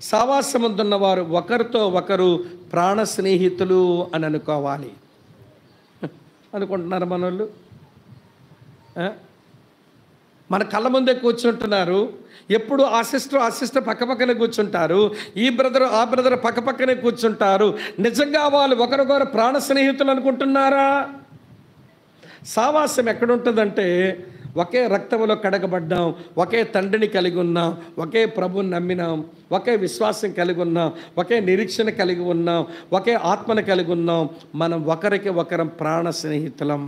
సావాసముందున్న వారు ఒకరితో ఒకరు ప్రాణ స్నేహితులు అని అనుకోవాలి అనుకుంటున్నారు మనోళ్ళు ఆ? మన కళ్ళ ముందే కూర్చుంటున్నారు ఎప్పుడు ఆ సిస్టర్ ఆ సిస్టర్ పక్క పక్కనే కూర్చుంటారు ఈ బ్రదర్ ఆ బ్రదర్ పక్క పక్కనే కూర్చుంటారు నిజంగా వాళ్ళు ఒకరికొకరు ప్రాణ స్నేహితులు అనుకుంటున్నారా సావాసం ఎక్కడుంటుందంటే ఒకే రక్తంలో కడగబడ్డాం ఒకే తండ్రిని కలిగి ఉన్నాం ఒకే ప్రభుని నమ్మినాం ఒకే విశ్వాసం కలిగి ఉన్నాం ఒకే నిరీక్షణ కలిగి ఉన్నాం ఒకే ఆత్మను కలిగి ఉన్నాం మనం ఒకరికి ఒకరం ప్రాణ స్నేహితులం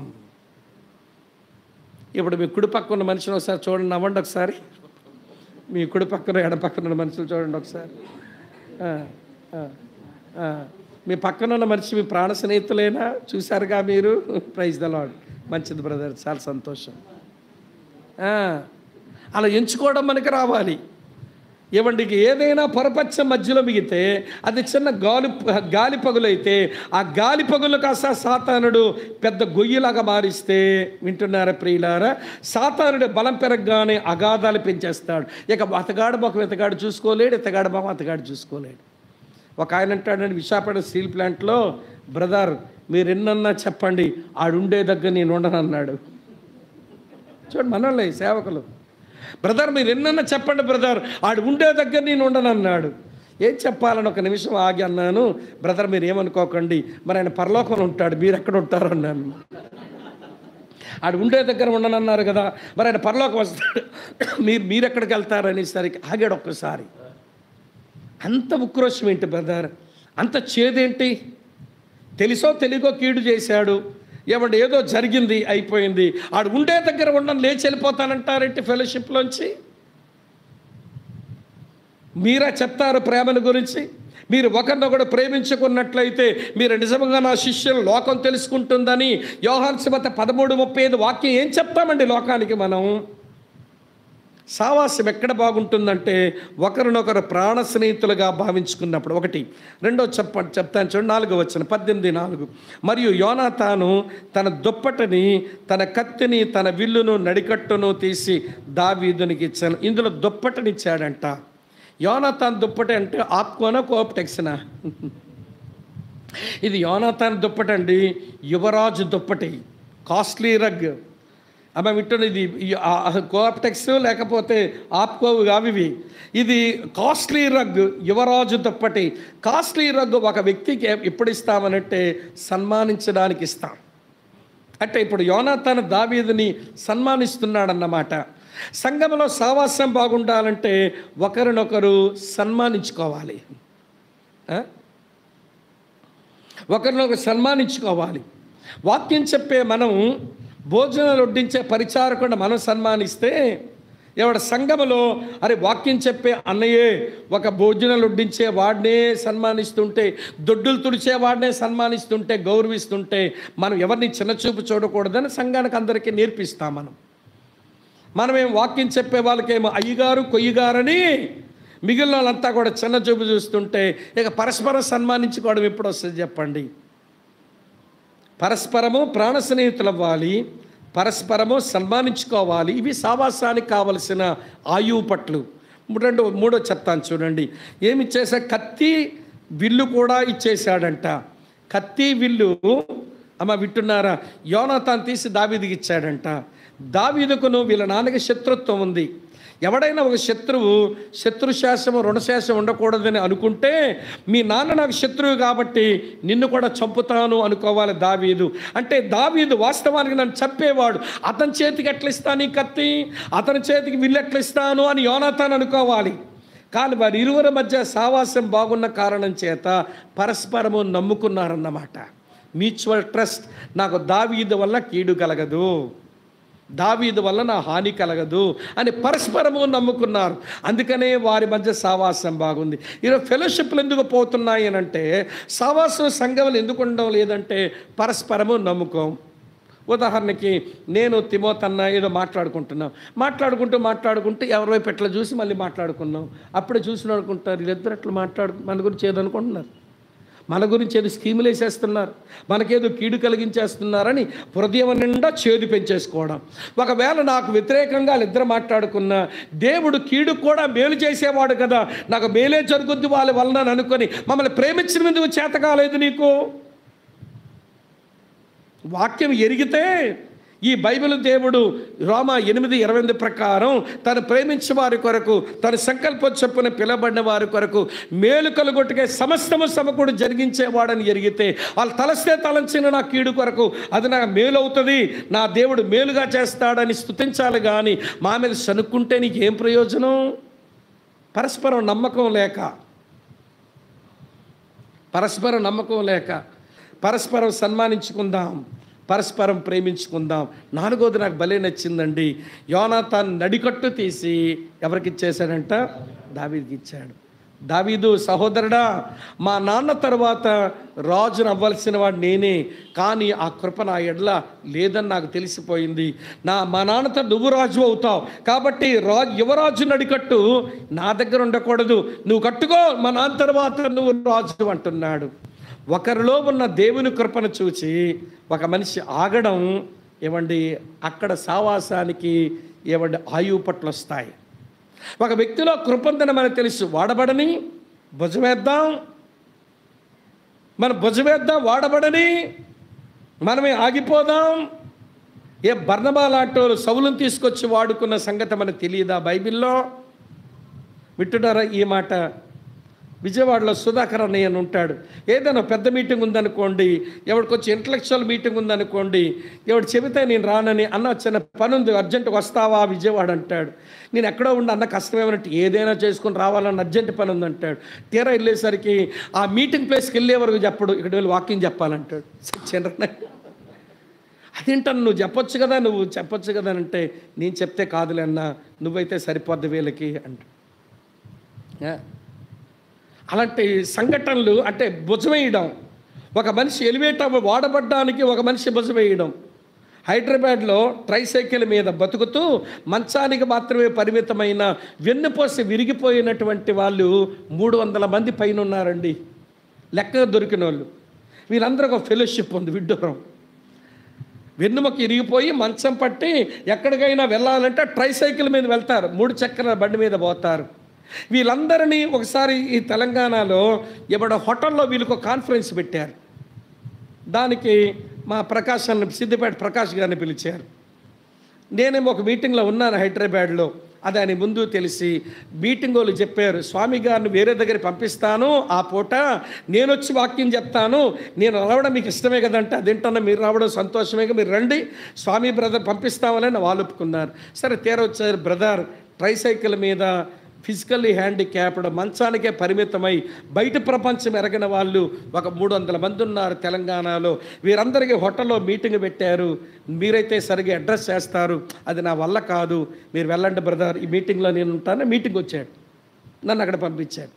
ఇప్పుడు మీ కుడి పక్క ఉన్న మనిషిని ఒకసారి చూడండి నవ్వండి ఒకసారి మీ కుడి పక్కన ఎడ పక్కన ఉన్న మనుషులు చూడండి ఒకసారి ఆ, ఆ, ఆ. మీ పక్కన ఉన్న మనిషి మీ ప్రాణ స్నేహితులేనా చూశారుగా మీరు ప్రైజ్ ద లాడ్ మంచిది బ్రదర్ చాలా సంతోషం ఆ, అలా ఎంచుకోవడం మనకి రావాలి ఏమండి ఇక ఏదైనా పొరపచ్చం మధ్యలో మిగితే అది చిన్న గాలి గాలి పగులైతే ఆ గాలి పగులు కాస్త సాతానుడు పెద్ద గొయ్యిలాగా మారిస్తే వింటున్నారా ప్రియులారా సాతానుడు బలం పెరగగానే అగాధాలు పెంచేస్తాడు ఇక అతగాడు మొఖం ఇతగాడు చూసుకోలేడు ఇతగాడు మొఖం అతగాడు చూసుకోలేడు ఒక ఆయన అంటాడండి విశాఖపట్నం స్టీల్ ప్లాంట్లో బ్రదర్ మీరు ఎన్నన్నా చెప్పండి ఆడుండే దగ్గర నేను ఉండనన్నాడు చూడండి మనోళ్ళే సేవకులు బ్రదర్ మీరు ఎన్నన్నా చెప్పండి బ్రదర్ ఆడు ఉండే దగ్గర నేను ఉండనన్నాడు ఏం చెప్పాలని ఒక నిమిషం ఆగి అన్నాను బ్రదర్ మీరు ఏమనుకోకండి మరి ఆయన పరలోకంలో ఉంటాడు మీరు ఎక్కడ ఉంటారు అన్నాను ఆడు ఉండే దగ్గర ఉండనన్నారు కదా మరి ఆయన పరలోకం వస్తాడు మీరు మీరు ఎక్కడికి వెళ్తారు అనేసరికి ఆగాడు ఒక్కసారి అంత ఉక్రోషం ఏంటి బ్రదర్ అంత చేదేంటి తెలుసో తెలియకో కీడు చేశాడు ఏమంటే ఏదో జరిగింది అయిపోయింది ఆడు ఉండే దగ్గర ఉండని లేచి వెళ్ళిపోతానంటారేంటి ఫెలోషిప్లోంచి మీరా చెప్తారు ప్రేమను గురించి మీరు ఒకరినొకడు ప్రేమించుకున్నట్లయితే మీరు నిజంగా నా శిష్యులు లోకం తెలుసుకుంటుందని యోహాన్ సుమత పదమూడు ముప్పై ఐదు వాక్యం ఏం చెప్తామండి లోకానికి మనం సావాసం ఎక్కడ బాగుంటుందంటే ఒకరినొకరు ప్రాణ స్నేహితులుగా భావించుకున్నప్పుడు ఒకటి రెండో చెప్ప చెప్తాను చూడండి నాలుగో వచ్చిన పద్దెనిమిది నాలుగు మరియు యోనాతాను తన దుప్పటిని తన కత్తిని తన విల్లును నడికట్టును తీసి దావీదునికి ఇచ్చాను ఇందులో దుప్పటిని ఇచ్చాడంట యోనాతాన్ దుప్పటి అంటే ఆప్కోనా కోప్టెక్స్నా ఇది యోనాతాన్ దుప్పటి అండి యువరాజు దుప్పటి కాస్ట్లీ రగ్ అమ్మ వింటున్న ఇది కోఆప్టెక్స్ లేకపోతే ఆప్కోవు కావు ఇవి ఇది కాస్ట్లీ రగ్ యువరాజు దుప్పటి కాస్ట్లీ రగ్ ఒక వ్యక్తికి ఎప్పుడు ఇస్తామనంటే సన్మానించడానికి ఇస్తాం అంటే ఇప్పుడు యోనాతాను దావీదుని సన్మానిస్తున్నాడన్నమాట సంఘంలో సావాస్యం బాగుండాలంటే ఒకరినొకరు సన్మానించుకోవాలి ఆ? ఒకరినొకరు సన్మానించుకోవాలి వాక్యం చెప్పే మనం భోజనాలు వడ్డించే పరిచారకుండా మనం సన్మానిస్తే ఎవడ సంఘములో అరే వాక్యం చెప్పే అన్నయ్యే ఒక భోజనాలు వడ్డించే వాడినే సన్మానిస్తుంటే దొడ్డులు తుడిచే వాడినే సన్మానిస్తుంటే గౌరవిస్తుంటే మనం ఎవరిని చిన్నచూపు చూడకూడదని సంఘానికి అందరికీ నేర్పిస్తాం మనం మనమేం వాక్యం చెప్పే వాళ్ళకేమో అయ్యగారు కొయ్యగారని మిగిలిన వాళ్ళంతా కూడా చిన్న చూపు చూస్తుంటే ఇక పరస్పరం సన్మానించుకోవడం ఎప్పుడు వస్తుంది చెప్పండి పరస్పరము ప్రాణ స్నేహితులు అవ్వాలి పరస్పరము సన్మానించుకోవాలి ఇవి సావాసానికి కావలసిన ఆయువు పట్లు రెండు మూడో చెప్తాను చూడండి ఏమి ఇచ్చేసా కత్తి విల్లు కూడా ఇచ్చేశాడంట కత్తి విల్లు అమ్మ వింటున్నారా యోనాతాన్ తీసి దావీదికి ఇచ్చాడంట దావీదుకును వీళ్ళ నాన్నకి శత్రుత్వం ఉంది ఎవడైనా ఒక శత్రువు శత్రుశాసము రుణశాసం ఉండకూడదని అనుకుంటే మీ నాన్న నాకు శత్రువు కాబట్టి నిన్ను కూడా చంపుతాను అనుకోవాలి దావీదు అంటే దావీదు వాస్తవానికి నన్ను చంపేవాడు అతని చేతికి ఎట్లా ఇస్తాను ఈ కత్తి అతని చేతికి విల్లు ఎట్లా ఇస్తాను అని యోనాతాను అనుకోవాలి కానీ వారి ఇరువురి మధ్య సావాసం బాగున్న కారణం చేత పరస్పరము నమ్ముకున్నారన్నమాట మ్యూచువల్ ట్రస్ట్ నాకు దావీదు వల్ల కీడు కలగదు దావీదు వల్ల నా హాని కలగదు అని పరస్పరము నమ్ముకున్నారు అందుకనే వారి మధ్య సావాసం బాగుంది ఈరోజు ఫెలోషిప్లు ఎందుకు పోతున్నాయి అని అంటే సావాసం సంఘములు ఎందుకు ఉండడం లేదంటే పరస్పరము నమ్ముకోం ఉదాహరణకి నేను తిమోతన్న ఏదో మాట్లాడుకుంటున్నాం మాట్లాడుకుంటూ మాట్లాడుకుంటూ ఎవరి వైపు ఎట్లా చూసి మళ్ళీ మాట్లాడుకున్నాం అప్పుడే చూసి అనుకుంటారు వీళ్ళిద్దరు ఎట్లా మాట్లాడు మన గురించి ఏదనుకుంటున్నారు మన గురించి ఏదో స్కీములు వేసేస్తున్నారు మనకేదో కీడు కలిగించేస్తున్నారని హృదయం నిండా చేదు పెంచేసుకోవడం ఒకవేళ నాకు వ్యతిరేకంగా వాళ్ళిద్దరు మాట్లాడుకున్న దేవుడు కీడు కూడా మేలు చేసేవాడు కదా నాకు మేలే జరుగుద్ది వాళ్ళ వలన అని అనుకొని మమ్మల్ని ప్రేమించిన ఎందుకు చేత కాలేదు నీకు వాక్యం ఎరిగితే ఈ బైబిల్ దేవుడు రోమ ఎనిమిది ఇరవై ఎనిమిది ప్రకారం తను ప్రేమించే వారి కొరకు తన సంకల్ప చొప్పున పిలబడిన వారి కొరకు మేలు కలుగొట్టుకే సమస్తము సమకూడు జరిగించేవాడని ఎరిగితే వాళ్ళు తలస్తే తలంచిన నా కీడు కొరకు అది నాకు మేలు అవుతుంది నా దేవుడు మేలుగా చేస్తాడని స్తుతించాలి కానీ మా మీద సనుక్కుంటే నీకు ఏం ప్రయోజనం పరస్పరం నమ్మకం లేక పరస్పరం నమ్మకం లేక పరస్పరం సన్మానించుకుందాం పరస్పరం ప్రేమించుకుందాం నాలుగోది నాకు భలే నచ్చిందండి యోనాథాన్ నడికట్టు తీసి ఎవరికి ఇచ్చేశాడంట దావీదికి ఇచ్చాడు దావీదు సహోదరుడా మా నాన్న తర్వాత రాజును అవ్వాల్సిన వాడు నేనే కానీ ఆ కృప నా ఎడ్ల లేదని నాకు తెలిసిపోయింది నా మా నాన్నతో నువ్వు రాజు అవుతావు కాబట్టి రాజు యువరాజు నడికట్టు నా దగ్గర ఉండకూడదు నువ్వు కట్టుకో మా నాన్న తర్వాత నువ్వు రాజు అంటున్నాడు ఒకరిలో ఉన్న దేవుని కృపను చూచి ఒక మనిషి ఆగడం ఏమండి అక్కడ సావాసానికి ఏమండి ఆయువు పట్లు వస్తాయి ఒక వ్యక్తిలో కృపందని మనకు తెలుసు వాడబడని భుజమేద్దాం మన భుజమేద్దాం వాడబడని మనమే ఆగిపోదాం ఏ బర్ణబా లాంటి వాళ్ళు సవులను తీసుకొచ్చి వాడుకున్న సంగతి మనకు తెలియదా బైబిల్లో వింటున్నారా ఈ మాట విజయవాడలో సుధాకర్ అన్నయ్య అని ఉంటాడు ఏదైనా పెద్ద మీటింగ్ ఉందనుకోండి ఎవరికొచ్చి ఇంటలెక్చువల్ మీటింగ్ ఉందనుకోండి ఎవడు చెబితే నేను రానని అన్న చిన్న పని ఉంది అర్జెంట్ వస్తావా విజయవాడ అంటాడు నేను ఎక్కడో ఉండి అన్న కష్టమేమన్నట్టు ఏదైనా చేసుకొని రావాలని అర్జెంట్ పని ఉందంటాడు తీరా వెళ్ళేసరికి ఆ మీటింగ్ ప్లేస్కి వెళ్ళే వరకు చెప్పడు ఇక్కడ వెళ్ళి వాకింగ్ చెప్పాలంటాడు చిన్న అదేంటన్న నువ్వు చెప్పొచ్చు కదా నువ్వు చెప్పొచ్చు కదా అని అంటే నేను చెప్తే కాదులే అన్న నువ్వైతే సరిపోద్ది వీళ్ళకి అంట ఆ? అలాంటి సంఘటనలు అంటే భుజమేయడం ఒక మనిషి ఎలివేట్ అవ్వ వాడబడ్డానికి ఒక మనిషి భుజమేయడం హైదరాబాద్లో ట్రైసైకిల్ మీద బతుకుతూ మంచానికి మాత్రమే పరిమితమైన వెన్నుపోసి విరిగిపోయినటువంటి వాళ్ళు మూడు వందల మంది పైన ఉన్నారండి లెక్క దొరికిన వాళ్ళు వీళ్ళందరూ ఒక ఫెలోషిప్ ఉంది విడ్డూరం వెన్నుమకి ఇరిగిపోయి మంచం పట్టి ఎక్కడికైనా వెళ్ళాలంటే ట్రైసైకిల్ మీద వెళ్తారు మూడు చక్రాల బండి మీద పోతారు వీళ్ళందరినీ ఒకసారి ఈ తెలంగాణలో ఎవడ హోటల్లో వీళ్ళకి ఒక కాన్ఫరెన్స్ పెట్టారు దానికి మా ప్రకాష్ అన్న సిద్దిపేట ప్రకాష్ గారిని పిలిచారు నేనేమో ఒక మీటింగ్లో ఉన్నాను హైదరాబాద్లో అది ఆయన ముందు తెలిసి మీటింగ్ వాళ్ళు చెప్పారు స్వామి గారిని వేరే దగ్గర పంపిస్తాను ఆ పూట నేను వచ్చి వాక్యం చెప్తాను నేను రావడం మీకు ఇష్టమే కదంటే అదేంటన్నా మీరు రావడం సంతోషమే కదా, మీరు రండి స్వామి బ్రదర్ పంపిస్తామని వాళ్ళు ఒప్పుకున్నారు సరే తీర వచ్చారు బ్రదర్ ట్రైసైకిల్ మీద ఫిజికల్లీ హ్యాండిక్యాప్డ్ మంచానికే పరిమితమై బయట ప్రపంచం ఎరగిన వాళ్ళు ఒక మూడు వందల మంది ఉన్నారు తెలంగాణలో వీరందరికీ హోటల్లో మీటింగ్ పెట్టారు మీరైతే సరిగా అడ్రస్ చేస్తారు అది నా వల్ల కాదు మీరు వెళ్ళండి బ్రదర్ ఈ మీటింగ్లో నేను ఉంటాను మీటింగ్ వచ్చాడు నన్ను అక్కడ పంపించాడు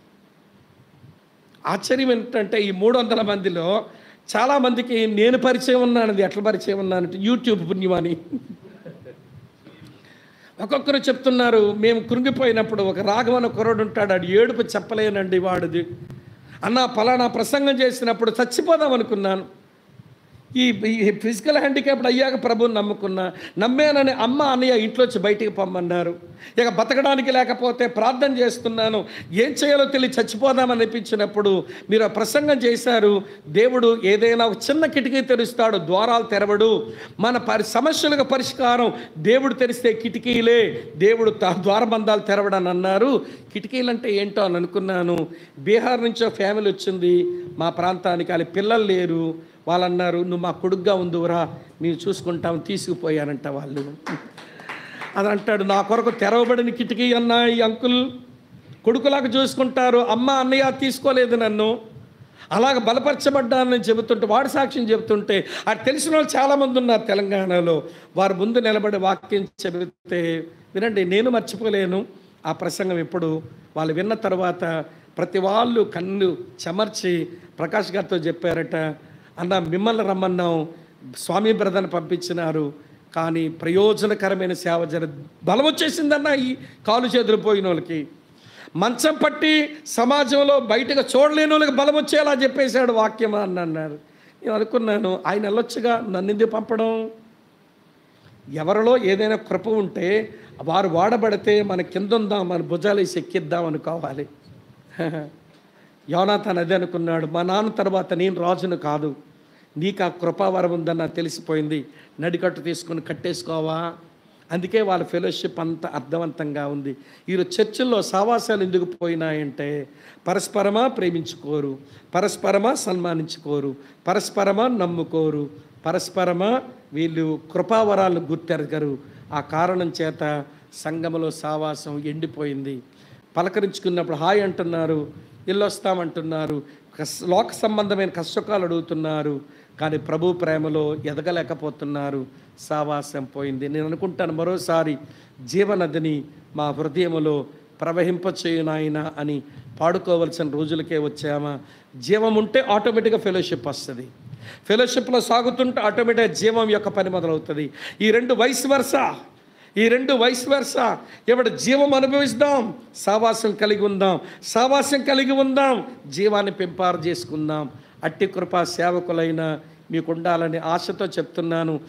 ఆశ్చర్యం ఏంటంటే ఈ మూడు వందల మందిలో చాలామందికి నేను పరిచయం ఉన్నానది ఎట్లా పరిచయం ఉన్నానంటే యూట్యూబ్ పుణ్యమని ఒక్కొక్కరు చెప్తున్నారు మేము కృంగిపోయినప్పుడు ఒక రాఘవన కుర్రోడు ఉంటాడు ఆడు ఏడుపు చెప్పలేనండి వాడిది అన్న పలానా ప్రసంగం చేసినప్పుడు చచ్చిపోదాం అనుకున్నాను ఈ ఈ ఫిజికల్ హ్యాండిక్యాప్డ్ అయ్యాక ప్రభుని నమ్ముకున్నా నమ్మానని అమ్మ అన్నయ్య ఇంట్లోంచి బయటికి పొమ్మన్నారు ఇక బతకడానికి లేకపోతే ప్రార్థన చేస్తున్నాను ఏం చేయాలో తెలియ చచ్చిపోదామని అనిపించినప్పుడు మీరు ఆ ప్రసంగం చేశారు దేవుడు ఏదైనా ఒక చిన్న కిటికీ తెరుస్తాడు ద్వారాలు తెరవడు మన పరి సమస్యలకు పరిష్కారం దేవుడు తెరిస్తే కిటికీలే దేవుడు త- ద్వారబంధాలు తెరవడని అన్నారు కిటికీలు అంటే ఏంటో అని అనుకున్నాను బీహార్ నుంచి ఒక ఫ్యామిలీ వచ్చింది మా ప్రాంతానికి వాళ్ళ పిల్లలు లేరు వాళ్ళు అన్నారు నువ్వు మా కొడుగ్గా ఉందివరా మేము చూసుకుంటాం తీసుకుపోయారంట వాళ్ళు అది అంటాడు నా కొరకు తెరవబడిన కిటికీ అన్న ఈ అంకుల్ కొడుకులాగా చూసుకుంటారు అమ్మ అన్నయ్య తీసుకోలేదు నన్ను అలాగ బలపరచబడ్డానని చెబుతుంటే వాడు సాక్ష్యం చెబుతుంటే అది తెలిసిన వాళ్ళు చాలామంది ఉన్నారు తెలంగాణలో వారు ముందు నిలబడి వాక్యం చెబితే వినండి నేను మర్చిపోలేను ఆ ప్రసంగం ఎప్పుడు వాళ్ళు విన్న తర్వాత ప్రతి వాళ్ళు కన్ను చెమర్చి ప్రకాష్ గారితో చెప్పారట అన్న మిమ్మల్ని రమ్మన్నాం స్వామి బ్రదర్ని పంపించినారు కానీ ప్రయోజనకరమైన సేవ జర బలం వచ్చేసిందన్న ఈ కాలు చేతులు పోయిన వాళ్ళకి మంచం పట్టి సమాజంలో బయటకు చూడలేని వాళ్ళకి బలం వచ్చేలా చెప్పేశాడు వాక్యం అని అన్నారు నేను అనుకున్నాను ఆయన వెళ్ళొచ్చుగా నన్ను ఎందుకు పంపడం ఎవరిలో ఏదైనా కృప ఉంటే వారు వాడబడితే మన కింద ఉందాం మన భుజాలు వేసి ఎక్కిద్దాం అనుకోవాలి యోనాథన్ అదే అనుకున్నాడు మా నాన్న తర్వాత నేను రాజును కాదు నీకు ఆ కృపావరం ఉందని నాకు తెలిసిపోయింది నడికట్టు తీసుకుని కట్టేసుకోవా అందుకే వాళ్ళ ఫెలోషిప్ అంత అర్థవంతంగా ఉంది ఈరోజు చర్చిల్లో సావాసాలు ఎందుకు పోయినాయంటే పరస్పరమా ప్రేమించుకోరు పరస్పరమా సన్మానించుకోరు పరస్పరమా నమ్ముకోరు పరస్పరమా వీళ్ళు కృపావరాలను గుర్తెరగరు ఆ కారణం చేత సంఘములో సావాసం ఎండిపోయింది పలకరించుకున్నప్పుడు హాయ్ అంటున్నారు ఇల్లు వస్తామంటున్నారు కస్- లోక సంబంధమైన కష్టకాలు అడుగుతున్నారు కానీ ప్రభు ప్రేమలో ఎదగలేకపోతున్నారు సావాసం పోయింది నేను అనుకుంటాను మరోసారి జీవనదిని మా హృదయములో ప్రవహింపచేయు నాయన అని పాడుకోవలసిన రోజులకే వచ్చామా జీవం ఉంటే ఆటోమేటిక్గా ఫెలోషిప్ వస్తుంది ఫెలోషిప్లో సాగుతుంటే ఆటోమేటిక్గా జీవం యొక్క పని మొదలవుతుంది ఈ రెండు వయసు వరుస ఈ రెండు వయసు వరుస ఎవడు జీవం అనుభవిస్తాం సావాసం కలిగి ఉందాం సావాసం కలిగి ఉందాం జీవాన్ని పెంపారు చేసుకుందాం అట్టి కృపా సేవకులైన మీకు ఉండాలని ఆశతో చెప్తున్నాను